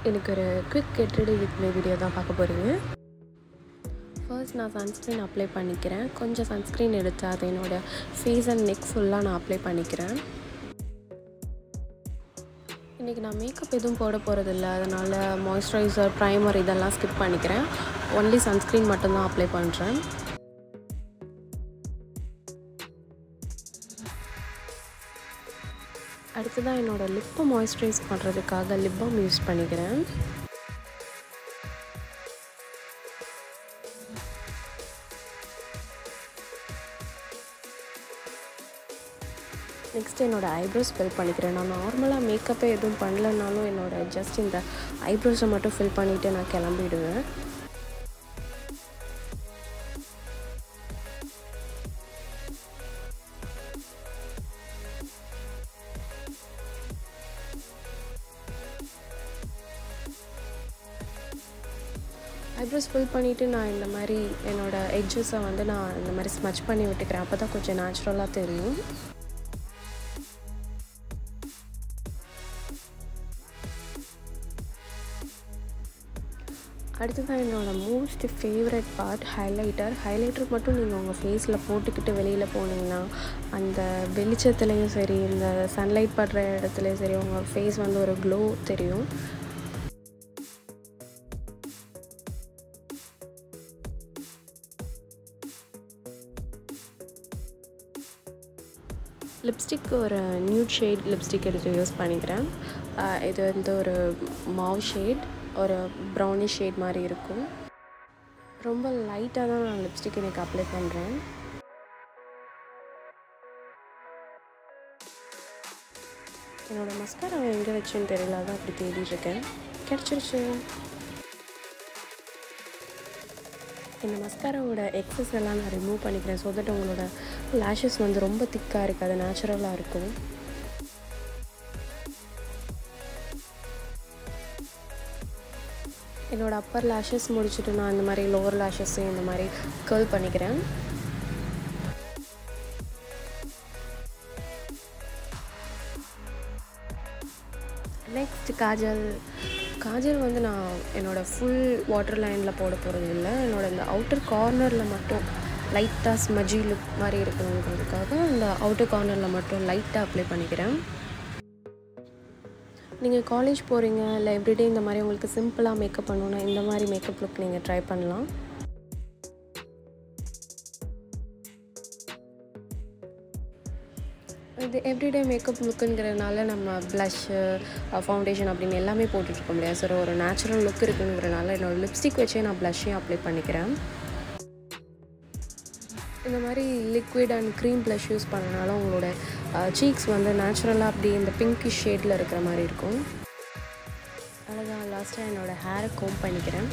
எனக்கு ஒரு quick get ready with me video தான் பார்க்க போகிறீங்க ஃபர்ஸ்ட் நான் சன்ஸ்க்ரீன் அப்ளை பண்ணிக்கிறேன் கொஞ்சம் சன்ஸ்க்ரீன் எடுத்து அதை என்னோடய ஃபேஸ் அண்ட் நெக் ஃபுல்லாக நான் அப்ளை பண்ணிக்கிறேன் இன்றைக்கி நான் மேக்கப் எதுவும் போட போகிறதில்ல அதனால் மாய்ஸ்சரைசர் ப்ரைமர் இதெல்லாம் ஸ்கிப் பண்ணிக்கிறேன் ஒன்லி சன்ஸ்க்ரீன் மட்டும்தான் அப்ளை பண்ணுறேன் அடுத்ததாக என்னோடய லிப்பை மாய்ஸ்சரைஸ் பண்ணுறதுக்காக லிப் பாம் யூஸ் பண்ணிக்கிறேன் நெக்ஸ்ட் என்னோடய ஐப்ரோஸ் ஃபில் பண்ணிக்கிறேன் நான் நார்மலாக மேக்கப்பே எதுவும் பண்ணலனாலும் என்னோடய ஜஸ்ட் இந்த ஐப்ரோஸை மட்டும் ஃபில் பண்ணிவிட்டு நான் கிளம்பிடுவேன் ஐப்ரோஸ் ஃபில் பண்ணிவிட்டு நான் இந்த மாதிரி என்னோடய எட்ஜஸை வந்து நான் இந்த மாதிரி ஸ்மச் பண்ணி விட்டுக்கிறேன் அப்போ தான் கொஞ்சம் நேச்சுரலாக தெரியும் அடுத்ததான் என்னோடய most favourite part highlighter highlighter மட்டும் நீங்கள் உங்கள் ஃபேஸில் போட்டுக்கிட்டு வெளியில் போனீங்கன்னா அந்த வெளிச்சத்துலேயும் சரி இந்த சன்லைட் படுற இடத்துலையும் சரி உங்கள் ஃபேஸ் வந்து ஒரு க்ளோ தெரியும் லிப்ஸ்டிக் ஒரு நியூட் ஷேட் லிப்ஸ்டிக் எடுத்து யூஸ் பண்ணிக்கிறேன் இது வந்து ஒரு மாவ் ஷேட் ஒரு ப்ரௌனிஷ் ஷேட் மாதிரி இருக்கும் ரொம்ப லைட்டாக தான் நான் லிப்ஸ்டிக் எனக்கு அப்ளை பண்ணுறேன் என்னோடய மஸ்காரா எங்கே வச்சுன்னு தெரியல தான் அப்படி தேடிட்டுருக்கேன் கிடச்சிருச்சு இந்த மஸ்காராவோட எக்ஸஸ் எல்லாம் நான் ரிமூவ் பண்ணிக்கிறேன் ஸோ தட் உங்களோட லேஷஸ் வந்து ரொம்ப திக்காக இருக்காது நேச்சுரலாக இருக்கும் என்னோடய அப்பர் லேஷஸ் முடிச்சுட்டு நான் இந்த மாதிரி லோவர் லேஷஸையும் இந்த மாதிரி கேர்ள் பண்ணிக்கிறேன் நெக்ஸ்ட் காஜல் காஜல் வந்து நான் என்னோடய ஃபுல் வாட்டர் லைனில் போட போகிறது இல்லை என்னோடய இந்த அவுட்டர் கார்னரில் மட்டும் லைட்டாக ஸ்மஜி லுக் மாதிரி இருக்கணுங்கிறதுக்காக இந்த அவுட்டர் கார்னரில் மட்டும் லைட்டாக அப்ளை பண்ணிக்கிறேன் நீங்கள் காலேஜ் போகிறீங்க இல்லை எவ்ரிடே இந்த மாதிரி உங்களுக்கு சிம்பிளாக மேக்கப் பண்ணணுன்னா இந்த மாதிரி மேக்கப் லுக் நீங்கள் ட்ரை பண்ணலாம் இது எவ்ரிடே மேக்கப் லுக்குங்கிறதுனால நம்ம ப்ளஷ்ஷு ஃபவுண்டேஷன் அப்படின்னு எல்லாமே போட்டுட்ருக்க முடியாது சார் ஒரு நேச்சுரல் லுக் இருக்குங்கிறனால என்னோடய லிப்ஸ்டிக் வச்சே நான் ப்ளஷ்ஷையும் அப்ளை பண்ணிக்கிறேன் இந்த மாதிரி liquid and cream blush use பண்ணனால உங்களோட சீக்ஸ் வந்து நேச்சுரலாக அப்படி இந்த பிங்கிஷ் ஷேடில் இருக்கிற மாதிரி இருக்கும் அவ்வளோதான் லாஸ்ட்டாக என்னோடய ஹேரை கோம் பண்ணிக்கிறேன்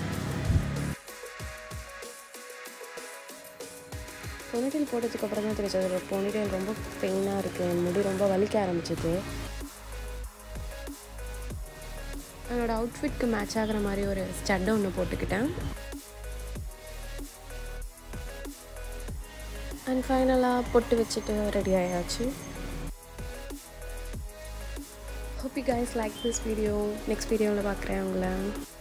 பொனிடெயில் போட்டதுக்கு அப்புறம் தான் தெரிஞ்சது பொனிடெயில் ரொம்ப பெயினாக இருக்குது என் முடி ரொம்ப வலிக்க ஆரம்பிச்சிது என்னோடய அவுட்ஃபிட்க்கு மேட்ச் ஆகிற மாதிரி ஒரு ஸ்டட் ஒன்று போட்டுக்கிட்டேன் அண்ட் ஃபைனலாக பொட்டு வச்சுட்டு ரெடி ஆயாச்சு hope you guys like this video next வீடியோவில் பார்க்குறேன் உங்களை